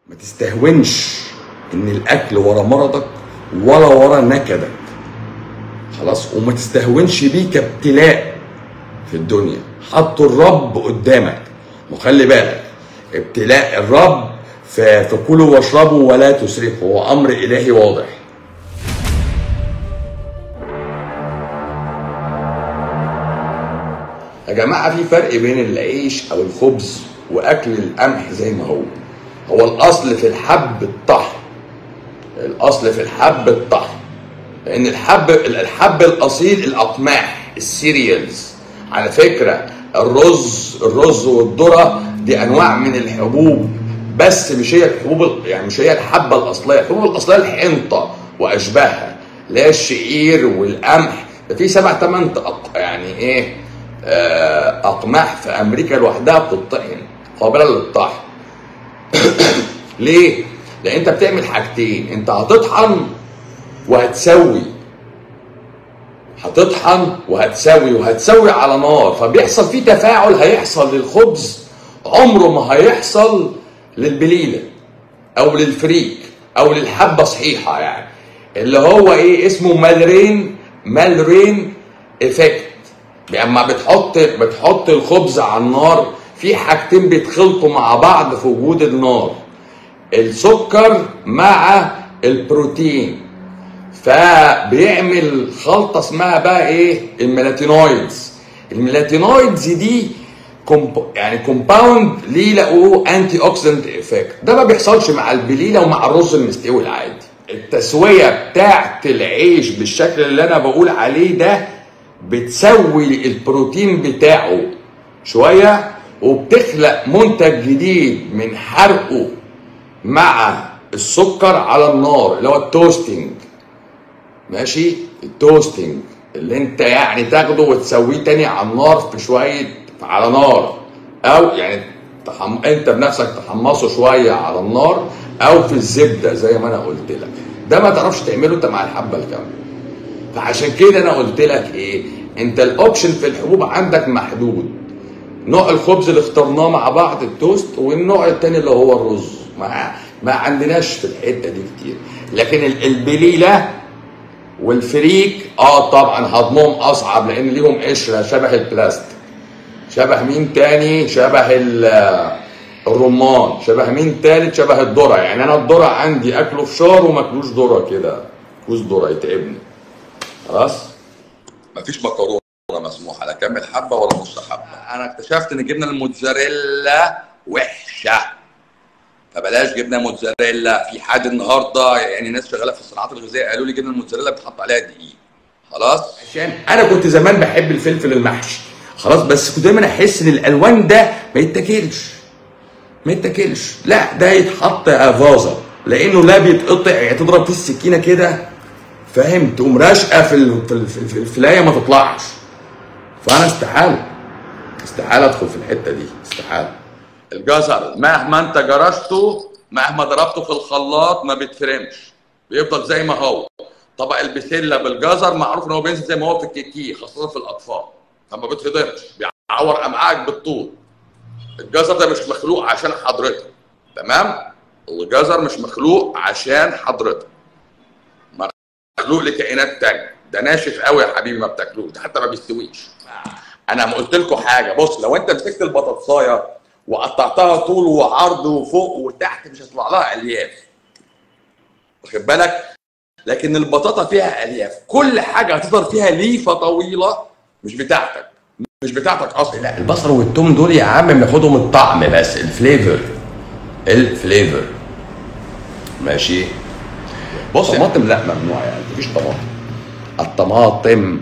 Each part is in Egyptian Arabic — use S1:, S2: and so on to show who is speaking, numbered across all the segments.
S1: ما تستهونش ان الاكل ورا مرضك ولا ورا نكدك خلاص وما تستهونش بيه كابتلاء في الدنيا حطوا الرب قدامك وخلي بالك ابتلاء الرب ف- فكلوا واشربوا ولا تسرفوا هو امر الهي واضح يا جماعه في فرق بين العيش او الخبز واكل القمح زي ما هو هو الاصل في الحب الطحن الاصل في الحب الطحن لان الحب الحب الاصيل الاقماح السيريالز على فكره الرز الرز والذره دي انواع من الحبوب بس مش هي الحبوب ال- يعني مش هي الحبه الاصليه الحبوب الاصليه الحنطه واشباهها لا الشعير والقمح ده في سبع ثمان يعني ايه آه، اقماح في امريكا لوحدها بتطحن قابله للطحن ليه؟ لان انت بتعمل حاجتين انت هتطحن وهتسوي هتطحن وهتسوي وهتسوي على نار فبيحصل فيه تفاعل هيحصل للخبز عمره ما هيحصل للبليله او للفريك او للحبه صحيحه يعني اللي هو ايه اسمه مالرين مالرين افكت اما بتحط بتحط الخبز على النار في حاجتين بيتخلطوا مع بعض في وجود النار السكر مع البروتين فبيعمل خلطه اسمها بقى ايه الميلاتينويدز الميلاتينويدز دي كومب... يعني كومباوند ليه لقوه انتي اوكسيدنت افكت ده ما بيحصلش مع البليله ومع الرز المستوي العادي التسويه بتاعت العيش بالشكل اللي انا بقول عليه ده بتسوي البروتين بتاعه شويه وبتخلق منتج جديد من حرقه مع السكر على النار اللي هو التوستنج ماشي التوستنج اللي انت يعني تاخده وتسويه تاني على النار في شويه على نار او يعني تحم... انت بنفسك تحمصه شويه على النار او في الزبده زي ما انا قلت لك ده ما تعرفش تعمله انت مع الحبه الكامله فعشان كده انا قلت لك ايه انت الاوبشن في الحبوب عندك محدود نوع الخبز اللي اخترناه مع بعض التوست والنوع التاني اللي هو الرز ما ما عندناش في الحته دي كتير لكن ال- البليله والفريك اه طبعا هضمهم اصعب لان ليهم قشره شبه البلاستيك شبه مين تاني شبه ال- الرمان شبه مين تالت شبه الذره يعني انا الذره عندي اكله فشار وماكلوش ذره كده كوز ذره يتعبني خلاص مفيش مكرونه مسموحه لا كامل حبه ولا نص حبه انا اكتشفت ان الجبنه الموتزاريلا وحشه فبلاش جبنه موتزاريلا في حد النهارده يعني ناس شغاله في الصناعات الغذائيه قالوا لي جبنه الموتزاريلا بتحط عليها دقيق خلاص عشان انا كنت زمان بحب الفلفل المحشي خلاص بس كنت دايما احس ان الالوان ده ما يتاكلش ما يتاكلش لا ده يتحط فازه لانه لا بيتقطع يعني تضرب فيه السكينه كده فاهم تقوم راشقه في ال- في ال- في ال- في الفلايه ما تطلعش فانا استحاله استحاله ادخل في الحته دي استحاله الجزر مهما انت جرشته مهما ضربته في الخلاط ما بيتفرمش بيفضل زي ما هو طبق البسله بالجزر معروف ان هو بينزل زي ما هو في الكيكي خاصه في الاطفال فما بيتهضمش بيعور امعائك بالطول الجزر ده مش مخلوق عشان حضرتك تمام الجزر مش مخلوق عشان حضرتك مخلوق لكائنات تانية ده ناشف قوي يا حبيبي ما بتاكلوش ده حتى ما بيستويش انا ما قلت لكم حاجه بص لو انت مسكت البطاطسايه وقطعتها طول وعرض وفوق وتحت مش هيطلع لها الياف واخد بالك لكن البطاطا فيها الياف كل حاجه هتظهر فيها ليفه طويله مش بتاعتك مش بتاعتك اصلا لا البصل والثوم دول يا عم بناخدهم الطعم بس الفليفر الفليفر ماشي بص طماطم لا ممنوع يعني مفيش طماطم الطماطم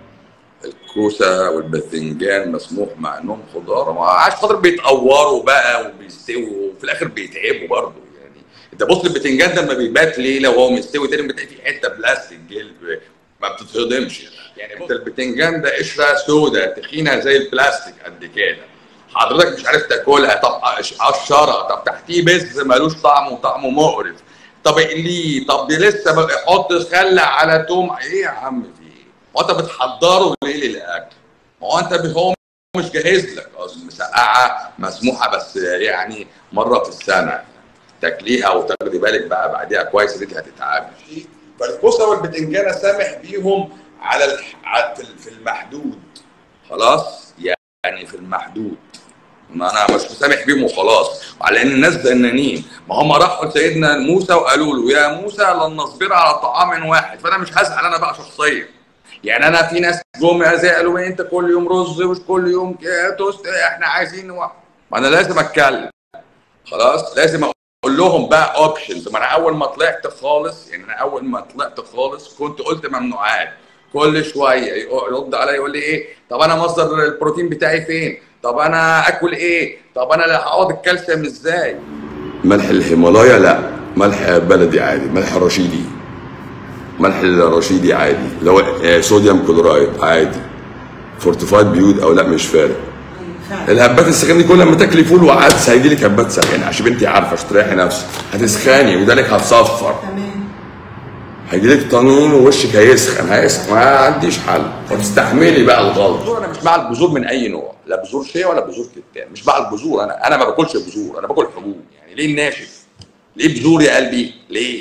S1: الكوسه والباذنجان مسموح مع انهم خضار ما عشان خاطر بيتقوروا بقى وبيستووا وفي الاخر بيتعبوا برضه يعني انت بص البتنجان ده لما بيبات ليله وهو مستوي تاني بتلاقي فيه حته بلاستيك جلد ما بتتهضمش يعني انت البتنجان ده قشره سودة تخينه زي البلاستيك قد كده حضرتك مش عارف تاكلها طب قشره طب تحتيه بس ملوش طعم وطعمه مقرف طب اقليه طب دي لسه بقى حط خل على توم ايه يا عم في ايه؟ هو انت بتحضره ليه للاكل؟ ما هو انت هو مش جاهز لك اصل مسقعه مسموحه بس يعني مره في السنه تاكليها وتاخدي بالك بقى بعديها كويس ان انت هتتعبي فالكوسه والبتنجانه سامح بيهم على الح... على- في في المحدود خلاص يعني في المحدود ما انا مش مسامح بيهم وخلاص وعلى ان الناس زنانين ما هم راحوا لسيدنا موسى وقالوا له يا موسى لن نصبر على طعام واحد فانا مش هزعل انا بقى شخصيا يعني انا في ناس جم يا زي قالوا إيه انت كل يوم رز مش كل يوم كده توست احنا عايزين واحد. ما انا لازم اتكلم خلاص لازم اقول لهم بقى اوبشنز ما انا اول ما طلعت خالص يعني انا اول ما طلعت خالص كنت قلت ممنوعات كل شويه يرد عليا يقول لي ايه طب انا مصدر البروتين بتاعي فين طب انا اكل ايه طب انا هقعد الكالسيوم ازاي ملح الهيمالايا لا ملح بلدي عادي ملح رشيدي ملح الرشيدي عادي لو آه، صوديوم كلورايد عادي فورتيفايد بيود او لا مش فارق
S2: فعلا
S1: الهبات السخان دي كل ما تاكلي فول وعدس هيجي لك هبات سخان عشان انت عارفه عشان تريحي نفسك هتسخني ودانك هتصفر
S2: تمام
S1: هيجي لك طنون ووشك هيسخن هيسخن ما عنديش حل فتستحملي بقى الغلط انا مش مع البذور من اي نوع لا بذور شيا ولا بذور كتان مش مع البذور انا انا ما باكلش بذور انا باكل حبوب يعني ليه الناشف ليه بذور يا قلبي ليه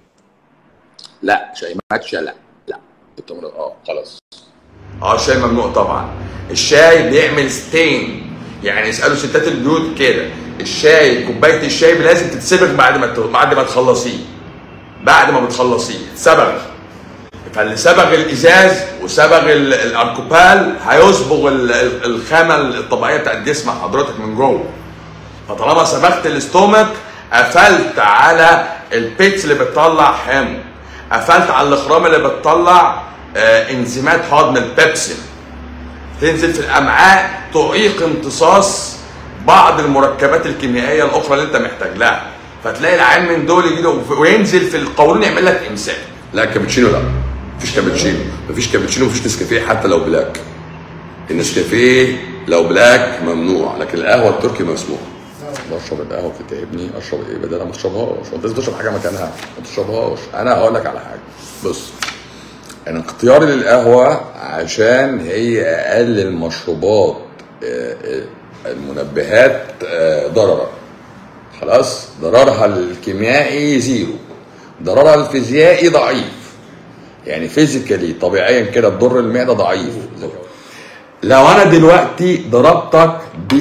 S1: لا شاي ماتشا لا لا التمر اه خلاص اه الشاي ممنوع طبعا الشاي بيعمل ستين يعني اسالوا ستات البيوت كده الشاي كوبايه الشاي لازم تتسبغ بعد ما ت- بعد ما تخلصيه بعد ما بتخلصيه صبغ فاللي صبغ الازاز وصبغ ال- الاركوبال هيصبغ ال- ال- الخامه الطبيعيه بتاعت جسم حضرتك من جوه فطالما صبغت الاستومك قفلت على البيتس اللي بتطلع حمض قفلت على الاخرام اللي بتطلع آه انزيمات هضم البيبسين تنزل في الامعاء تعيق امتصاص بعض المركبات الكيميائيه الاخرى اللي انت محتاج لها فتلاقي العيان من دول يجي له وينزل في القولون يعمل لك امساك لا كابتشينو لا مفيش كابتشينو مفيش كابتشينو مفيش نسكافيه حتى لو بلاك النسكافيه لو بلاك ممنوع لكن القهوه التركي مسموح بشرب القهوه بتتعبني اشرب ايه بدل ما تشربهاش انت لازم تشرب حاجه مكانها ما تشربهاش انا هقول لك على حاجه بص انا اختياري للقهوه عشان هي اقل المشروبات آه، آه، المنبهات آه، ضررا خلاص ضررها الكيميائي زيرو ضررها الفيزيائي ضعيف يعني فيزيكالي طبيعيا كده تضر المعده ضعيف لو انا دلوقتي ضربتك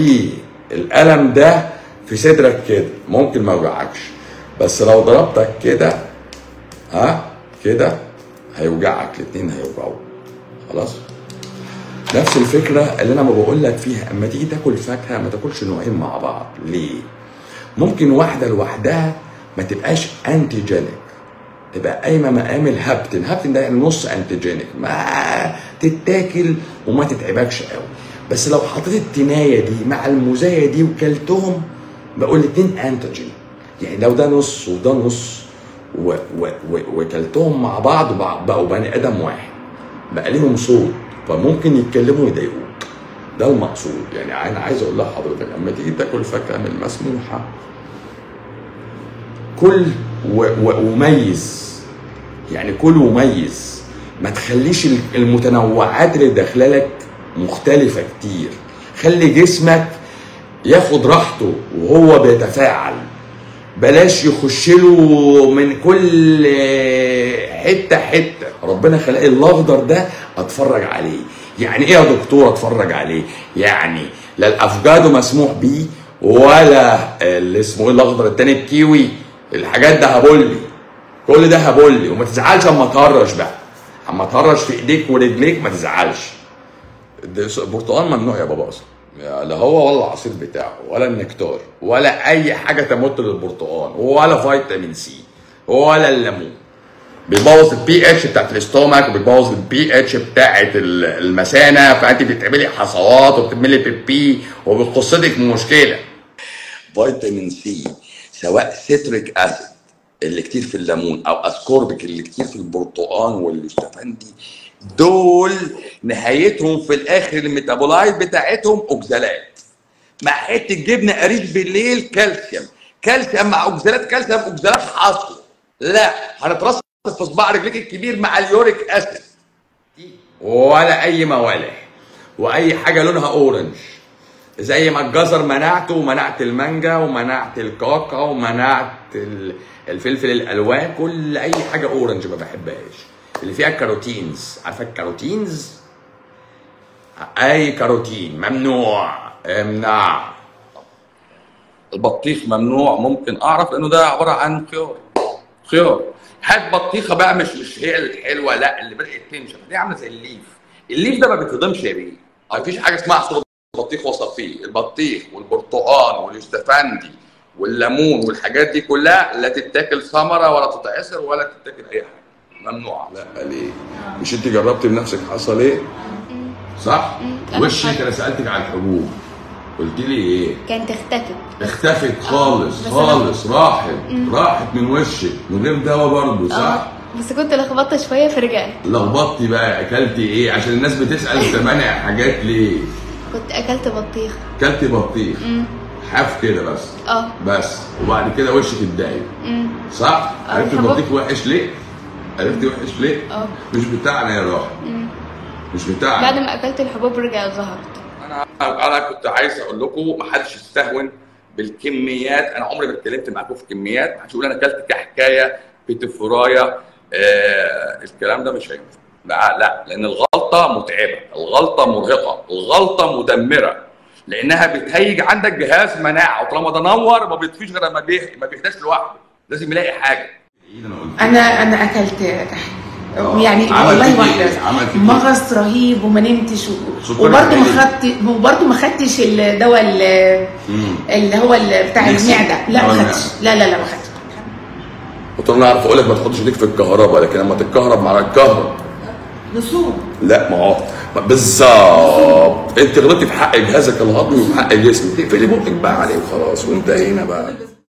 S1: بالقلم ده في صدرك كده ممكن ما يوجعكش بس لو ضربتك كده ها كده هيوجعك الاثنين هيوجعوك خلاص نفس الفكره اللي انا ما بقول لك فيها اما تيجي تاكل فاكهه ما تاكلش نوعين مع بعض ليه ممكن واحده لوحدها ما تبقاش انتيجينيك تبقى قايمه مقام الهابتن هابتن ده يعني نص انتيجينيك ما تتاكل وما تتعبكش قوي بس لو حطيت التنايه دي مع المزايه دي وكلتهم بقول الاتنين انتيجين يعني لو ده نص وده نص و- و- و- وكلتهم مع بعض بقى- بقوا بني ادم واحد بقى ليهم صوت فممكن يتكلموا يضايقوك ده المقصود يعني انا عايز اقول لحضرتك اما تيجي تاكل فاكهه من المسموحه كل و- و- وميز يعني كل وميز ما تخليش ال- المتنوعات اللي داخله لك مختلفه كتير خلي جسمك ياخد راحته وهو بيتفاعل بلاش يخش له من كل حته حته ربنا خلق الاخضر ده اتفرج عليه يعني ايه يا دكتور اتفرج عليه يعني لا الافوكادو مسموح بيه ولا اللي اسمه ايه الاخضر التاني الكيوي الحاجات ده هبولي كل ده هبولي وما تزعلش اما تهرش بقى اما تهرش في ايديك ورجليك ما تزعلش ده البرتقال ممنوع يا بابا اصلا لا هو ولا العصير بتاعه ولا النكتار ولا اي حاجه تمت للبرتقال ولا فيتامين سي ولا الليمون بيبوظ البي اتش بتاعت الاستومك وبيبوظ البي اتش بتاعت ال- المثانه فانت بتعملي حصوات وبتعملي بيبي وبتقصدك مشكله فيتامين سي سواء سيتريك اسيد اللي كتير في الليمون او اسكوربيك اللي كتير في البرتقال والاستفندي دول نهايتهم في الاخر الميتابولايت بتاعتهم اوكزالات مع حته جبنه قريش بالليل كالسيوم كالسيوم مع اوكزالات كالسيوم اوكزالات حصل لا هنترصد في صباع رجليك الكبير مع اليوريك اسيد ولا اي موالح واي حاجه لونها اورنج زي ما الجزر منعته ومنعت المانجا ومنعت الكاكا ومنعت ال- الفلفل الالوان كل اي حاجه اورنج ما بحبهاش اللي فيها كاروتينز عارفه الكاروتينز اي كاروتين ممنوع امنع البطيخ ممنوع ممكن اعرف لانه ده عباره عن خيار خيار هات بطيخه بقى مش مش هي الحلوه لا اللي بدات تنشف دي عامله زي الليف الليف ده ما بيتهضمش يا بيه مفيش حاجه اسمها عصير بطيخ وصفيه البطيخ والبرتقال واليوستفندي والليمون والحاجات دي كلها لا تتاكل ثمره ولا تتعصر ولا تتاكل اي حاجه ممنوعه لا ليه مش انت جربت بنفسك حصل ايه صح
S2: أنا
S1: وشك انا سالتك عن الحبوب قلت لي ايه
S2: كانت اختفت
S1: اختفت خالص
S2: بس أنا-
S1: خالص راحت راحت من وشك من غير دواء برضه صح
S2: اه بس كنت لخبطت شويه فرجعت
S1: لخبطتي بقى اكلتي ايه عشان الناس بتسال انت مانع حاجات ليه
S2: كنت اكلت بطيخ
S1: اكلتي بطيخ حاف كده بس
S2: اه
S1: بس وبعد كده وشك اتضايق
S2: امم
S1: صح
S2: آه،
S1: عرفتي
S2: الحبوب.
S1: البطيخ وحش ليه عرفتي وحش ليه
S2: اه
S1: مش بتاعنا يا راحل مش بتاعنا
S2: بعد ما اكلت الحبوب رجعت ظهرت
S1: انا انا كنت عايز اقول لكم ما حدش يستهون بالكميات انا عمري ما اتكلمت معاكم في كميات ما حدش يقول انا اكلت كحكايه بتفرايه آه الكلام ده مش هينفع لا لا لان الغلطه متعبه الغلطه مرهقه الغلطه مدمره لانها بتهيج عندك جهاز مناعه وطالما ده نور ما بيطفيش غير ما بيه ما بيهداش لوحده لازم يلاقي حاجه
S3: انا انا اكلت كحك
S1: آه.
S3: يعني
S1: عملت
S3: والله
S1: إيه؟
S3: واحده
S1: عملت إيه؟
S3: مغص رهيب وما نمتش و...
S1: سكر
S3: وبرده ما
S1: عالي.
S3: خدت وبرده ما خدتش الدواء ال-
S1: مم.
S3: اللي هو ال- بتاع
S1: نفسي.
S3: المعده لا
S1: دواء
S3: ما خدتش لا لا لا ما خدتش
S1: قلت له انا اعرف اقول لك ما تحطش ايديك في الكهرباء لكن لما تتكهرب مع الكهرب
S3: نصوم
S1: لا ما هو بالظبط انت غلطتي في حق جهازك الهضمي وفي حق جسمك تقفلي بقك بقى عليه وخلاص وانتهينا بقى